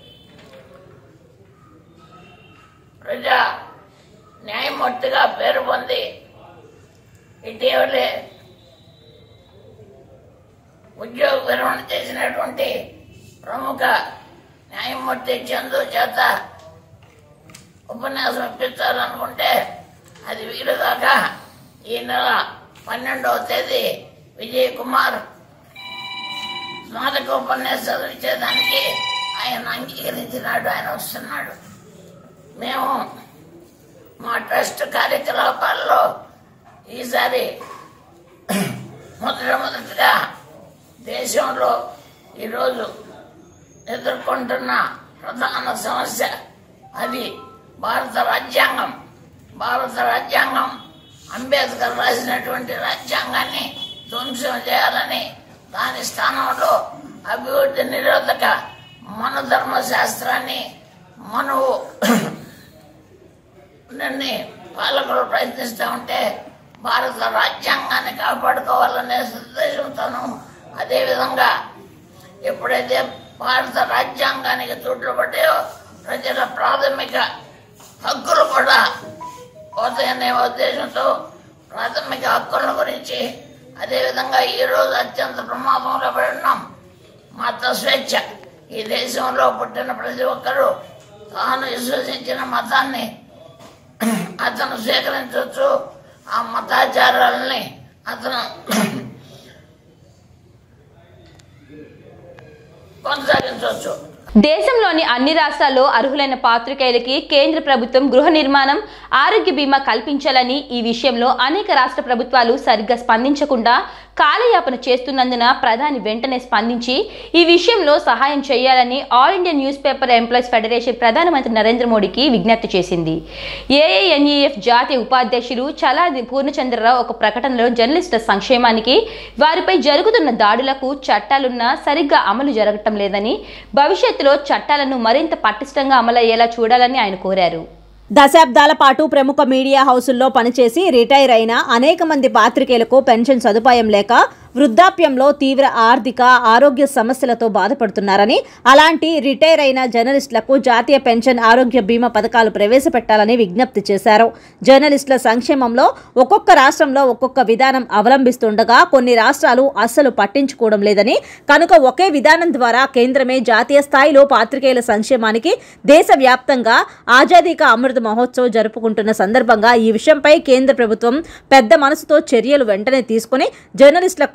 S9: ప్రజా న్యాయమూర్తిగా పేరు పొంది ఇటీవలే ఉద్యోగ విరమణ చేసినటువంటి ప్రముఖ న్యాయమూర్తి చందు చేత ఉపన్యాసం ఇప్పించాలనుకుంటే అది వీలుగాక ఈ నెల పన్నెండవ తేదీ విజయ్ కుమార్ స్మారక ఉపన్యాసాలు ఇచ్చేదానికి ఆయన అంగీకరించినాడు ఆయన వస్తున్నాడు మేము మా ట్రస్ట్ కార్యకలాపాల్లో ఈసారి మొదట మొదటిగా దేశంలో ఈరోజు ఎదుర్కొంటున్న ప్రధాన సమస్య అది భారత రాజ్యాంగం భారత రాజ్యాంగం అంబేద్కర్ రాసినటువంటి రాజ్యాంగాన్ని ధ్వంసం చేయాలని దాని స్థానంలో అభివృద్ధి నిరోధక మన ధర్మశాస్త్రాన్ని మనవు నన్ను పాలకులు ప్రయత్నిస్తూ ఉంటే భారత రాజ్యాంగాన్ని కాపాడుకోవాలనే ఉద్దేశంతోనూ అదేవిధంగా ఎప్పుడైతే భారత రాజ్యాంగానికి తూట్లు పడ్డాయో ప్రజల ప్రాథమిక హక్కులు కూడా పోతాయనే ఉద్దేశంతో ప్రాథమిక హక్కుల గురించి అదేవిధంగా ఈరోజు అత్యంత ప్రమాదంలో పడి ఉన్నాం మత స్వేచ్ఛ ఈ దేశంలో పుట్టిన ప్రతి ఒక్కరూ తాను విశ్వసించిన మతాన్ని అతను స్వీకరించవచ్చు ఆ మతాచారాలని అతను కొనసాగించవచ్చు
S1: దేశంలోని అన్ని రాష్ట్రాల్లో అర్హులైన పాత్రికేయులకి కేంద్ర ప్రభుత్వం గృహ నిర్మాణం ఆరోగ్య బీమా కల్పించాలని ఈ విషయంలో అనేక రాష్ట్ర ప్రభుత్వాలు సరిగ్గా స్పందించకుండా కాలయాపన చేస్తున్నందున ప్రధాని వెంటనే స్పందించి ఈ విషయంలో సహాయం చేయాలని all India news paper employees federation ప్రధానమంత్రి నరేంద్ర మోడీకి విజ్ఞప్తి చేసింది ఏఐఎన్ఈఎఫ్ జాతీయ ఉపాధ్యక్షులు చలాది పూర్ణచంద్రరావు ఒక ప్రకటనలో జర్నలిస్టుల సంక్షేమానికి వారిపై జరుగుతున్న దాడులకు చట్టాలున్నా సరిగ్గా అమలు జరగటం లేదని భవిష్యత్తులో చట్టాలను మరింత పటిష్టంగా అమలయ్యేలా చూడాలని ఆయన కోరారు
S2: దశాబ్దాల పాటు ప్రముఖ మీడియా హౌసుల్లో పనిచేసి రిటైర్ అయిన అనేక మంది పాత్రికేయులకు పెన్షన్ సదుపాయం లేక వృద్ధాప్యంలో తీవ్ర ఆర్థిక ఆరోగ్య సమస్యలతో బాధపడుతున్నారని అలాంటి రిటైర్ అయిన జర్నలిస్టులకు జాతీయ పెన్షన్ ఆరోగ్య బీమా పథకాలు ప్రవేశపెట్టాలని విజ్ఞప్తి చేశారు జర్నలిస్టుల సంక్షేమంలో ఒక్కొక్క రాష్ట్రంలో ఒక్కొక్క విధానం అవలంబిస్తుండగా కొన్ని రాష్ట్రాలు అస్సలు పట్టించుకోవడం లేదని కనుక ఒకే విధానం ద్వారా కేంద్రమే జాతీయ స్థాయిలో పాత్రికేయుల సంక్షేమానికి దేశవ్యాప్తంగా ఆజాదీ కా అమృత మహోత్సవ్ జరుపుకుంటున్న సందర్భంగా ఈ విషయంపై కేంద్ర ప్రభుత్వం పెద్ద మనసుతో చర్యలు వెంటనే తీసుకుని జర్నలిస్టులకు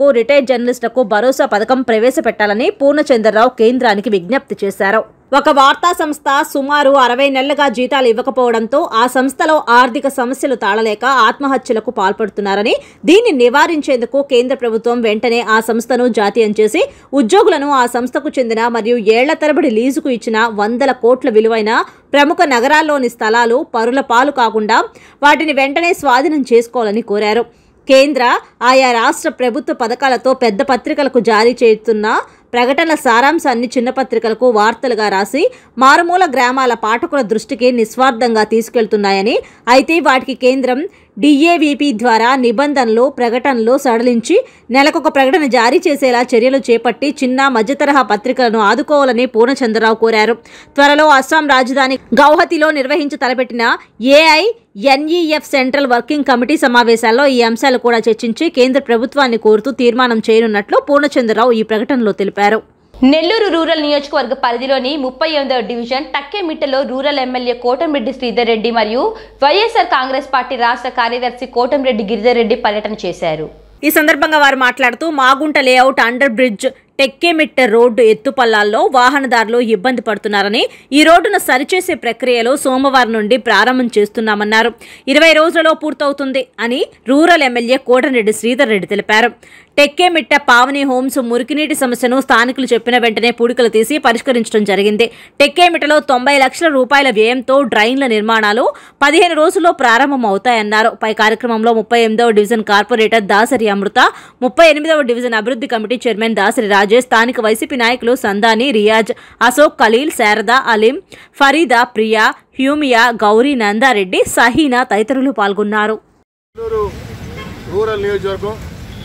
S2: ఉద్యోగులకు రిటైర్డ్ జర్నలిస్టులకు భరోసా పథకం ప్రవేశపెట్టాలని పూర్ణచంద్రరావు కేంద్రానికి విజ్ఞప్తి చేశారు ఒక వార్తా సంస్థ సుమారు అరవై నెలలుగా జీతాలు ఇవ్వకపోవడంతో ఆ సంస్థలో ఆర్థిక సమస్యలు తాళలేక ఆత్మహత్యలకు పాల్పడుతున్నారని దీన్ని నివారించేందుకు కేంద్ర ప్రభుత్వం వెంటనే ఆ సంస్థను జాతీయం చేసి ఉద్యోగులను ఆ సంస్థకు చెందిన మరియు ఏళ్ల తరబడి లీజుకు ఇచ్చిన వందల కోట్ల విలువైన ప్రముఖ నగరాల్లోని స్థలాలు పరుల పాలు కాకుండా వాటిని వెంటనే స్వాధీనం చేసుకోవాలని కోరారు కేంద్ర ఆయా రాష్ట్ర ప్రభుత్వ పథకాలతో పెద్ద పత్రికలకు జారీ చేస్తున్న ప్రకటనల సారాంశాన్ని చిన్న పత్రికలకు వార్తలుగా రాసి మారుమూల గ్రామాల పాఠకుల దృష్టికి నిస్వార్థంగా తీసుకెళ్తున్నాయని అయితే వాటికి కేంద్రం డిఏవిపి ద్వారా నిబంధనలు ప్రకటనలు సడలించి నెలకొక ప్రకటన జారీ చేసేలా చర్యలు చేపట్టి చిన్న మధ్యతరహా పత్రికలను ఆదుకోవాలని పూర్ణచంద్రరావు కోరారు త్వరలో అస్సాం రాజధాని గౌహతిలో నిర్వహించి తలపెట్టిన AI NEF central working committee సమావేశాల్లో ఈ అంశాలు కూడా చర్చించి కేంద్ర ప్రభుత్వాన్ని కోరుతూ తీర్మానం చేయనున్నట్లు పూర్ణచంద్రరావు ఈ ప్రకటనలో తెలిపారు
S1: నెల్లూరు రూరల్ నియోజకవర్గ పరిధిలోని ముప్పై ఎనిమిదవ డివిజన్ టక్కేమిట్టలో రూరల్ ఎమ్మెల్యే కోటంరెడ్డి శ్రీధర్ రెడ్డి మరియు వైఎస్ఆర్ కాంగ్రెస్ పార్టీ రాష్ట్ర కార్యదర్శి కోటంరెడ్డి గిరిధర్ రెడ్డి పర్యటన చేశారు
S2: ఈ సందర్భంగా వారు మాట్లాడుతూ Magunta layout under bridge Tekkemitta road ఎత్తుపల్లాల్లో వాహనదారులు ఇబ్బంది పడుతున్నారని ఈ రోడ్డును సరిచేసే ప్రక్రియలో సోమవారం నుండి ప్రారంభం చేస్తున్నామన్నారు ఇరవై రోజులలో పూర్తవుతుంది అని రూరల్ ఎమ్మెల్యే కోటరెడ్డి శ్రీధర్ రెడ్డి తెలిపారు టెక్కేమిట్ట పావని హోమ్స్ మురికినీటి సమస్యను స్థానికులు చెప్పిన వెంటనే పూడికలు తీసి పరిష్కరించడం జరిగింది టెక్కేమిట్టలో తొంభై లక్షల రూపాయల వ్యయంతో డ్రైన్ల నిర్మాణాలు పదిహేను రోజుల్లో ప్రారంభం అవుతాయన్నారు పై కార్యక్రమంలో ముప్పై ఎనిమిదవ డివిజన్ కార్పొరేటర్ దాసరి అమృత ముప్పై ఎనిమిదవ డివిజన్ అభివృద్ధి కమిటీ చైర్మన్ దాసరి రాజేష్ స్థానిక వైసీపీ నాయకులు సందాని రియాజ్ అశోక్ ఖలీల్ శారద అలీం ఫరీదా ప్రియా హ్యూమియా గౌరీ నందారెడ్డి సహీనా తదితరులు పాల్గొన్నారు
S10: నెల్లూరు రూరల్ నియోజకవర్గం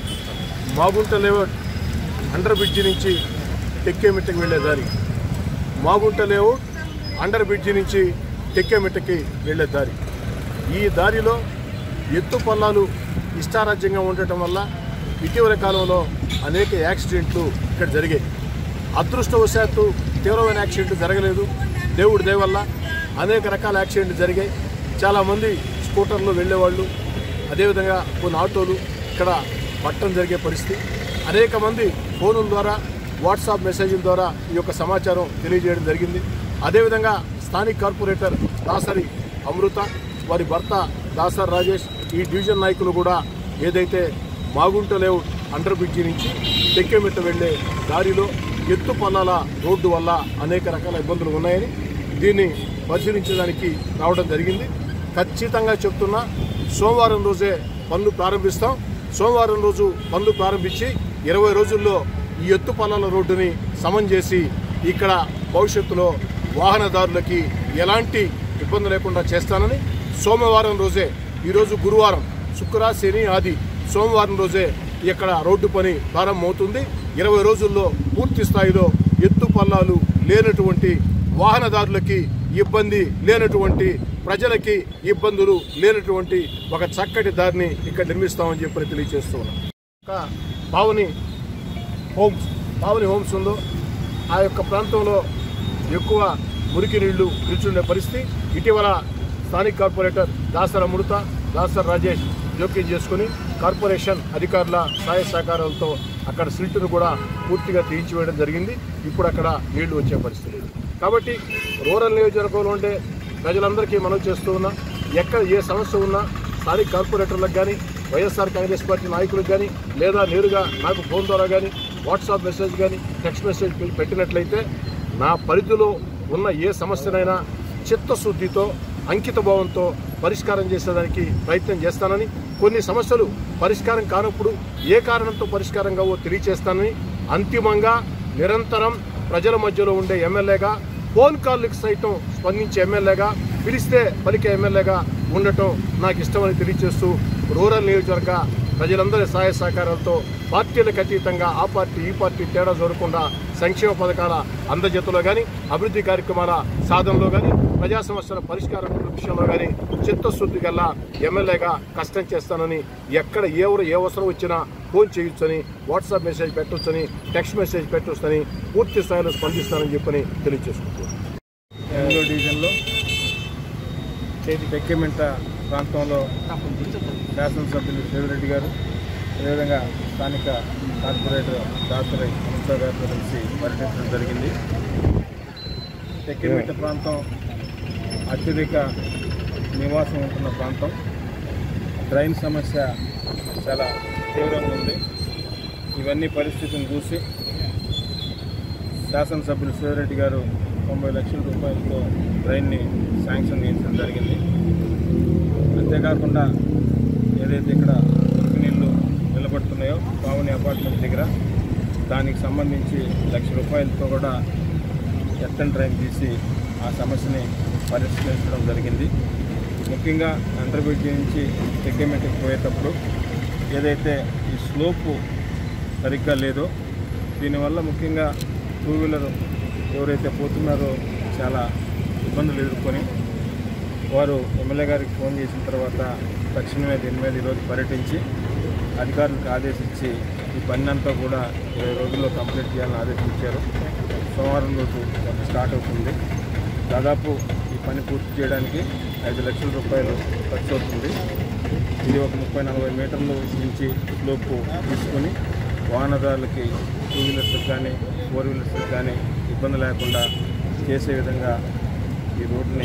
S10: మాగుంట లేఅవుట్ అండర్ బ్రిడ్జి నుంచి టెక్కేమిట్టకి వెళ్ళే దారి మాగుంట లేఅవుట్ అండర్ బ్రిడ్జి నుంచి టెక్కేమిట్టకి వెళ్ళే దారి ఈ దారిలో ఎత్తు పల్లాలు ఇష్టారాజ్యంగా ఉండటం వల్ల ఇటీవల కాలంలో అనేక యాక్సిడెంట్లు ఇక్కడ జరిగాయి అదృష్టవశాత్తు తీవ్రమైన యాక్సిడెంట్లు జరగలేదు దేవుడి దయ వల్ల అనేక రకాల యాక్సిడెంట్లు జరిగాయి చాలామంది స్కూటర్లో వెళ్ళేవాళ్ళు అదేవిధంగా కొన్ని ఆటోలు ఇక్కడ పట్టడం జరిగే పరిస్థితి అనేక మంది ఫోనుల ద్వారా వాట్సాప్ మెసేజ్ల ద్వారా ఈ యొక్క సమాచారం తెలియజేయడం జరిగింది అదేవిధంగా స్థానిక కార్పొరేటర్ దాసరి అమృత వారి భర్త దాసర్ రాజేష్ ఈ డివిజన్ నాయకులు కూడా ఏదైతే మాగుంట లేఅవుట్ అండర్ బ్రిడ్జి నుంచి టెక్కెమిట్ట వెళ్లే దారిలో ఎత్తు పల్లాల రోడ్డు వల్ల అనేక రకాల ఇబ్బందులు ఉన్నాయని దీన్ని పరిశీలించడానికి రావడం జరిగింది ఖచ్చితంగా చెప్తున్నా సోమవారం రోజే పనులు ప్రారంభిస్తాం సోమవారం రోజు పనులు ప్రారంభించి ఇరవై రోజుల్లో ఈ ఎత్తు పల్లాల రోడ్డుని సమం చేసి ఇక్కడ భవిష్యత్తులో వాహనదారులకి ఎలాంటి ఇబ్బంది లేకుండా చేస్తానని సోమవారం రోజే ఈరోజు గురువారం శుక్ర శని ఆది సోమవారం రోజే ఇక్కడ రోడ్డు పని ప్రారంభమవుతుంది ఇరవై రోజుల్లో పూర్తి స్థాయిలో ఎత్తు పల్లాలు లేనటువంటి వాహనదారులకి ఇబ్బంది లేనటువంటి ప్రజలకి ఇబ్బందులు లేనటువంటి ఒక చక్కటి దారిని ఇక్కడ నిర్మిస్తామని చెప్పి తెలియజేస్తూ ఉన్నాం ఒక పావని హోమ్స్ పావని హోమ్స్ ఉందో ఆ యొక్క ప్రాంతంలో ఎక్కువ మురికి నీళ్లు నిల్చుండే పరిస్థితి ఇటీవల స్థానిక కార్పొరేటర్ దాసర అమృత దాసర్ రాజేష్ జోక్యం చేసుకుని కార్పొరేషన్ అధికారుల సహాయ సహకారాలతో అక్కడ సిల్ట్ను కూడా పూర్తిగా తీయించివేయడం జరిగింది ఇప్పుడు అక్కడ నీళ్లు వచ్చే పరిస్థితి లేదు కాబట్టి రూరల్ నియోజకవర్గంలో ఉండే ప్రజలందరికీ మనం చేస్తూ ఉన్నా ఎక్కడ ఏ సమస్య ఉన్నా స్థానిక కార్పొరేటర్లకు కానీ వైఎస్ఆర్ కాంగ్రెస్ పార్టీ నాయకులకు కానీ లేదా నేరుగా నాకు ఫోన్ ద్వారా కానీ వాట్సాప్ మెసేజ్ కానీ టెక్స్ట్ మెసేజ్ పె- పెట్టినట్లయితే నా పరిధిలో ఉన్న ఏ సమస్యనైనా చిత్తశుద్ధితో అంకిత భావంతో పరిష్కారం చేసేదానికి ప్రయత్నం చేస్తానని కొన్ని సమస్యలు పరిష్కారం కానప్పుడు ఏ కారణంతో పరిష్కారం కావో తెలియచేస్తానని అంతిమంగా నిరంతరం ప్రజల మధ్యలో ఉండే ఎమ్మెల్యేగా ఫోన్ కాల్లకు సైతం స్పందించే ఎమ్మెల్యేగా పిలిస్తే పలికే ఎమ్మెల్యేగా ఉండటం నాకు ఇష్టమని తెలియజేస్తూ రూరల్ నియోజకవర్గ ప్రజలందరి సహాయ సహకారాలతో పార్టీలకు అతీతంగా ఆ పార్టీ ఈ పార్టీ తేడా చూడకుండా సంక్షేమ పథకాల అందజేతలో కానీ అభివృద్ధి కార్యక్రమాల సాధనలో కానీ ప్రజా సమస్యల పరిష్కారం విషయంలో కానీ చిత్తశుద్ధి గల ఎమ్మెల్యేగా కష్టం చేస్తానని ఎక్కడ ఏ ఊరు ఏ అవసరం వచ్చినా ఫోన్ చేయొచ్చని వాట్సాప్ మెసేజ్ పెట్టొచ్చని టెక్స్ట్ మెసేజ్ పెట్టొచ్చని పూర్తి స్థాయిలో స్పందిస్తానని చెప్పని తెలియజేసుకుంటున్నాను
S11: ఎనిమిదో డివిజన్లో చేతి పెక్కెమెంట ప్రాంతంలో శాసనసభ్యులు శివరెడ్డి గారు అదేవిధంగా స్థానిక కార్పొరేటర్ డాక్టర్ అమితా గారితో కలిసి పర్యటించడం జరిగింది తెక్కిమిట్ట ప్రాంతం అత్యధిక నివాసం ఉంటున్న ప్రాంతం డ్రైన్ సమస్య చాలా తీవ్రంగా ఉంది ఇవన్నీ పరిస్థితిని చూసి శాసనసభ్యులు శివరెడ్డి గారు తొంభై లక్షల రూపాయలతో డ్రైన్ని శాంక్షన్ చేయించడం జరిగింది అంతేకాకుండా ఏదైతే ఇక్కడ ఉప్పు నీళ్లు నిలబడుతున్నాయో పావుని అపార్ట్మెంట్ దగ్గర దానికి సంబంధించి లక్ష రూపాయలతో కూడా ఎత్తన్ డ్రైన్ తీసి ఆ సమస్యని పరిష్కరించడం జరిగింది ముఖ్యంగా అండర్ బ్రిడ్జ్ నుంచి తెగ్గమెట్టుకు పోయేటప్పుడు ఏదైతే ఈ స్లోపు సరిగ్గా లేదో దీనివల్ల ముఖ్యంగా టూ వీలర్ ఎవరైతే పోతున్నారో చాలా ఇబ్బందులు ఎదుర్కొని వారు ఎమ్మెల్యే గారికి ఫోన్ చేసిన తర్వాత తక్షణమే దీని మీద ఈరోజు పర్యటించి అధికారులకు ఆదేశించి ఈ పని అంతా కూడా ఇరవై రోజుల్లో కంప్లీట్ చేయాలని ఆదేశించారు సోమవారం రోజు వర్క్ స్టార్ట్ అవుతుంది దాదాపు ఈ పని పూర్తి చేయడానికి ఐదు లక్షల రూపాయలు ఖర్చు అవుతుంది ఇది ఒక ముప్పై నలభై మీటర్లు నుంచి లోపు తీసుకొని వాహనదారులకి టూ వీలర్స్కి కానీ ఫోర్ వీలర్స్కి కానీ ఇబ్బంది లేకుండా చేసే విధంగా ఈ రోడ్ని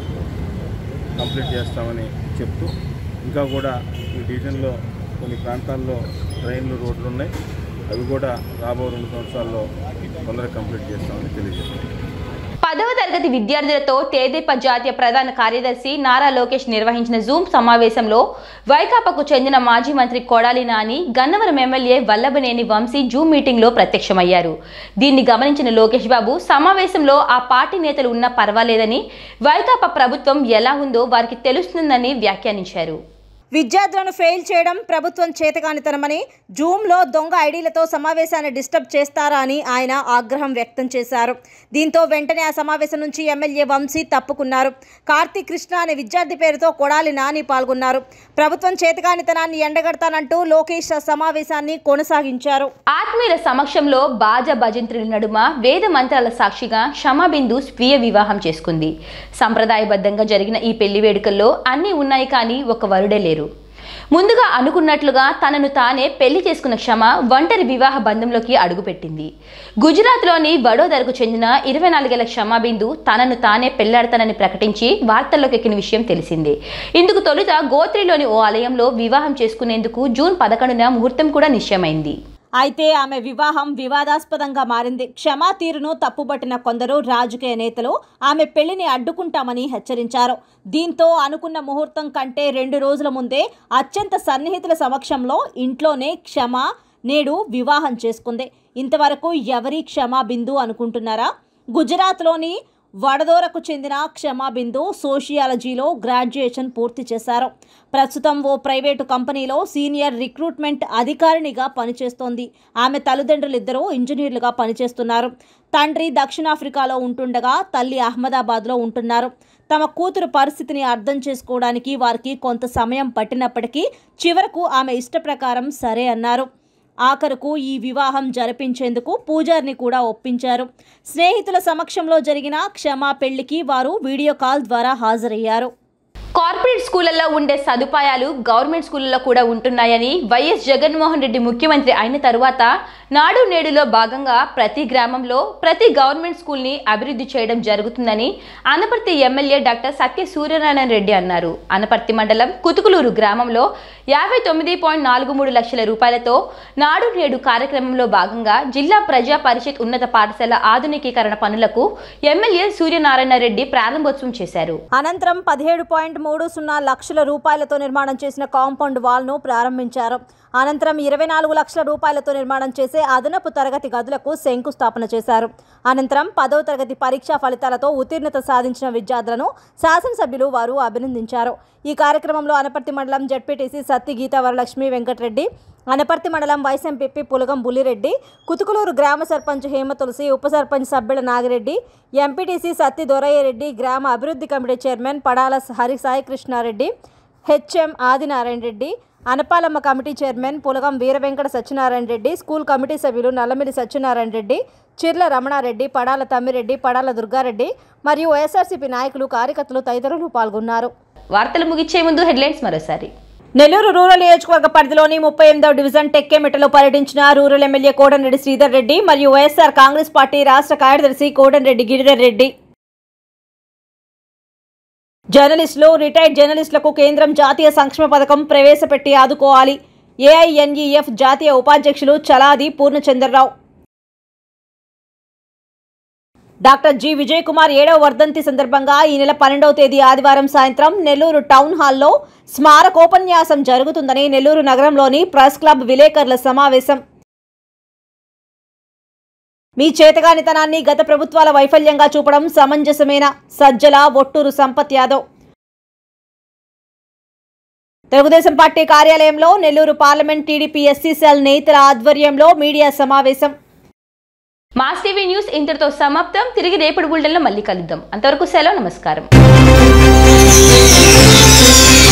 S11: కంప్లీట్ చేస్తామని చెప్తూ ఇంకా కూడా ఈ డివిజన్లో కొన్ని ప్రాంతాల్లో ట్రైన్లు రోడ్లు ఉన్నాయి అవి కూడా రాబో రెండు సంవత్సరాల్లో తొందరగా కంప్లీట్ చేస్తామని తెలియజేస్తున్నాం
S1: పదవ తరగతి విద్యార్థులతో తేదేపా జాతీయ ప్రధాన కార్యదర్శి నారా లోకేష్ నిర్వహించిన జూమ్ సమావేశంలో వైకాపాకు చెందిన మాజీ మంత్రి కొడాలి నాని గన్నవరం ఎమ్మెల్యే వల్లభనేని వంశీ జూమ్ మీటింగ్లో ప్రత్యక్షమయ్యారు దీన్ని గమనించిన లోకేష్ బాబు సమావేశంలో ఆ పార్టీ నేతలు ఉన్నా పర్వాలేదని వైకాపా ప్రభుత్వం ఎలా ఉందో వారికి తెలుస్తుందని వ్యాఖ్యానించారు
S2: విద్యార్థులను ఫెయిల్ చేయడం ప్రభుత్వం చేతకానితనమని జూమ్లో దొంగ ఐడీలతో సమావేశాన్ని డిస్టర్బ్ చేస్తారా అని ఆయన ఆగ్రహం వ్యక్తం చేశారు దీంతో వెంటనే ఆ సమావేశం నుంచి ఎమ్మెల్యే వంశీ తప్పుకున్నారు కార్తీక్ కృష్ణ అనే విద్యార్థి పేరుతో కొడాలి నాని పాల్గొన్నారు ప్రభుత్వం చేతకానితనాన్ని ఎండగడతానంటూ లోకేష్ ఆ సమావేశాన్ని కొనసాగించారు
S1: ఆత్మీయుల సమక్షంలో బాజ భజంత్రుల నడుమ వేద మంత్రాల సాక్షిగా క్షమాబిందు స్వీయ వివాహం చేసుకుంది సంప్రదాయబద్ధంగా జరిగిన ఈ పెళ్లి వేడుకల్లో అన్నీ ఉన్నాయి కానీ ఒక వరుడే లేరు ముందుగా అనుకున్నట్లుగా తనను తానే పెళ్లి చేసుకున్న క్షమ ఒంటరి వివాహ బంధంలోకి అడుగుపెట్టింది గుజరాత్లోని వడోదరకు చెందిన ఇరవై నాలుగేళ్ల క్షమాబిందు తనను తానే పెళ్లాడతానని ప్రకటించి వార్తల్లోకి ఎక్కిన విషయం తెలిసిందే ఇందుకు తొలుత గోత్రిలోని ఓ ఆలయంలో వివాహం చేసుకునేందుకు జూన్ పదకొండున ముహూర్తం కూడా నిశ్చయమైంది
S2: అయితే ఆమె వివాహం వివాదాస్పదంగా మారింది క్షమా తీరును తప్పుబట్టిన కొందరు రాజకీయ నేతలు ఆమె పెళ్లిని అడ్డుకుంటామని హెచ్చరించారు దీంతో అనుకున్న ముహూర్తం కంటే రెండు రోజుల ముందే అత్యంత సన్నిహితుల సమక్షంలో ఇంట్లోనే క్షమ నేడు వివాహం చేసుకుంది ఇంతవరకు ఎవరి క్షమా బిందు అనుకుంటున్నారా గుజరాత్లోని వడదోరకు చెందిన క్షమాబిందు సోషియాలజీలో గ్రాడ్యుయేషన్ పూర్తి చేశారు ప్రస్తుతం ఓ ప్రైవేటు కంపెనీలో సీనియర్ రిక్రూట్మెంట్ అధికారినిగా పనిచేస్తోంది ఆమె తల్లిదండ్రులిద్దరూ ఇంజనీర్లుగా పనిచేస్తున్నారు తండ్రి దక్షిణాఫ్రికాలో ఉంటుండగా తల్లి అహ్మదాబాద్లో ఉంటున్నారు తమ కూతురు పరిస్థితిని అర్థం చేసుకోవడానికి వారికి కొంత సమయం పట్టినప్పటికీ చివరకు ఆమె ఇష్ట ప్రకారం సరే అన్నారు ఆఖరుకు ఈ వివాహం జరిపించేందుకు పూజారిని కూడా ఒప్పించారు స్నేహితుల సమక్షంలో జరిగిన క్షమా పెళ్లికి వారు వీడియో కాల్ ద్వారా హాజరయ్యారు
S1: కార్పొరేట్ స్కూళ్లలో ఉండే సదుపాయాలు గవర్నమెంట్ స్కూళ్లలో కూడా ఉంటున్నాయని వైఎస్ జగన్మోహన్ రెడ్డి ముఖ్యమంత్రి అయిన తరువాత నాడు నేడులో భాగంగా ప్రతి గ్రామంలో ప్రతి గవర్నమెంట్ స్కూల్ని అభివృద్ధి చేయడం జరుగుతుందని అనపర్తి ఎమ్మెల్యే డాక్టర్ సత్య సూర్యనారాయణ రెడ్డి అన్నారు అనపర్తి మండలం కుతుకులూరు గ్రామంలో యాభై తొమ్మిది పాయింట్ నాలుగు మూడు లక్షల రూపాయలతో నాడు నేడు కార్యక్రమంలో భాగంగా జిల్లా ప్రజా పరిషత్ ఉన్నత పాఠశాల ఆధునికీకరణ పనులకు ఎమ్మెల్యే సూర్యనారాయణ రెడ్డి ప్రారంభోత్సవం చేశారు
S2: అనంతరం పదిహేడు పాయింట్ మూడు సున్నా లక్షల రూపాయలతో నిర్మాణం చేసిన కాంపౌండ్ వాల్ను ప్రారంభించారు అనంతరం ఇరవై నాలుగు లక్షల రూపాయలతో నిర్మాణం చేసే అదనపు తరగతి గదులకు శంకుస్థాపన చేశారు అనంతరం పదవ తరగతి పరీక్షా ఫలితాలతో ఉత్తీర్ణత సాధించిన విద్యార్థులను శాసనసభ్యులు వారు అభినందించారు ఈ కార్యక్రమంలో అనపర్తి మండలం జడ్పీటీసీ సత్తి గీతా వరలక్ష్మి వెంకటరెడ్డి అనపర్తి మండలం వైస్ ఎంపీపీ పులగం బుల్లిరెడ్డి కుతుకులూరు గ్రామ సర్పంచ్ హేమ తులసి ఉప సర్పంచ్ సబ్బెళ నాగిరెడ్డి ఎంపీటీసీ సత్తి దొరయ్యరెడ్డి గ్రామ అభివృద్ధి committee chairman Padala Hari Sai Krishnareddy HM Adinarayana Reddy Anapalamma committee chairman Pulagam Veera Venkata Satyanarayana Reddy school committee సభ్యులు నల్లమిలి సత్యనారాయణ రెడ్డి చిర్ల రమణారెడ్డి పడాల తమ్మిరెడ్డి పడాల దుర్గారెడ్డి మరియు వైఎస్ఆర్సీపీ నాయకులు కార్యకర్తలు తదితరులు పాల్గొన్నారు
S1: వార్తలు ముగిచ్చే ముందు హెడ్లైన్స్ మరోసారి
S2: నెల్లూరు రూరల్ నియోజకవర్గ పరిధిలోని ముప్పై ఎనిమిదవ డివిజన్ టెక్కేమిటలో పర్యటించిన రూరల్ ఎమ్మెల్యే కోటంరెడ్డి శ్రీధర్ రెడ్డి మరియు వైఎస్ఆర్ కాంగ్రెస్ పార్టీ రాష్ట్ర కార్యదర్శి కోటంరెడ్డి గిరిధర్ రెడ్డి జర్నలిస్టులు రిటైర్డ్ జర్నలిస్టులకు కేంద్రం జాతీయ సంక్షేమ పథకం ప్రవేశపెట్టి ఆదుకోవాలి ఏఐఎన్ఈఎఫ్ జాతీయ ఉపాధ్యక్షులు చలాది పూర్ణచంద్రరావు డాక్టర్ జి విజయ్ కుమార్ ఏడవ వర్ధంతి సందర్భంగా ఈ నెల పన్నెండవ తేదీ ఆదివారం సాయంత్రం నెల్లూరు టౌన్ హాల్లో స్మారకోపన్యాసం జరుగుతుందని నెల్లూరు నగరంలోని ప్రెస్ క్లబ్ విలేకరుల సమావేశం మీ చేతగానితనాన్ని గత ప్రభుత్వాల వైఫల్యంగా చూపడం సమంజసమేనా సజ్జల ఒట్టూరు సంపత్ యాదవ్ తెలుగుదేశం పార్టీ కార్యాలయంలో Nellore parliament TDP SC cell నేతల ఆధ్వర్యంలో మీడియా సమావేశం
S1: మాస్ టీవీ న్యూస్ ఇంతటితో సమాప్తం తిరిగి రేపటి బులెటిన్లో మళ్ళీ కలుద్దాం అంతవరకు సెలవు నమస్కారం